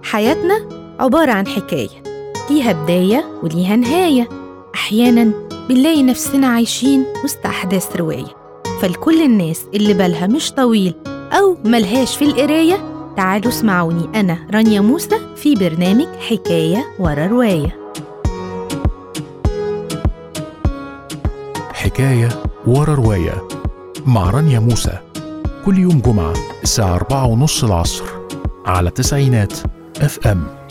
حياتنا عبارة عن حكاية ليها بداية وليها نهاية أحياناً بنلاقي نفسنا عايشين وسط أحداث رواية فلكل الناس اللي بالها مش طويل أو ملهاش في القراية تعالوا اسمعوني أنا رانيا موسى في برنامج حكاية ورا رواية حكاية ورا رواية مع رانيا موسى كل يوم جمعة الساعة أربعة ونص العصر على تسعينات اف ام